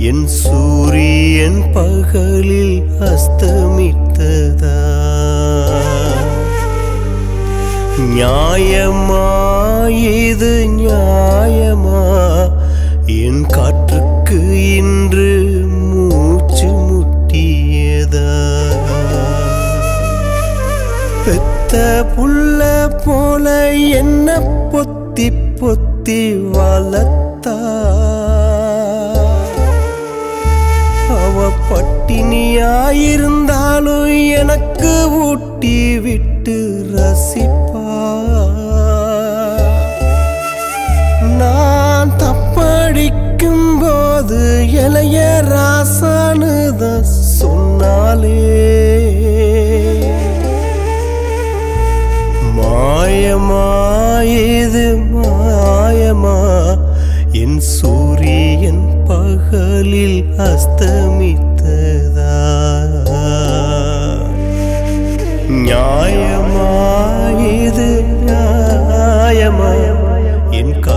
என் சூரியன் பகலில் அஸ்தமித்ததா நியாயமா இது நியாயமா என் காற்றுக்கு இன்று மூச்சு முட்டியதா பெத்த புள்ள போல என்ன பொத்தி பொத்தி வளர்த்தா அவ பட்டினியாயிருந்தாலும் எனக்கு ஊட்டி விட்டு ரசிப்பா நான் தப்படிக்கும் போது இளைய ராசானுத சொன்னாலே மாயமா இது மாயமா என் சூரியன் பகலில் அஸ்தமித்ததா நியாயமா இது நியாயமா என் கா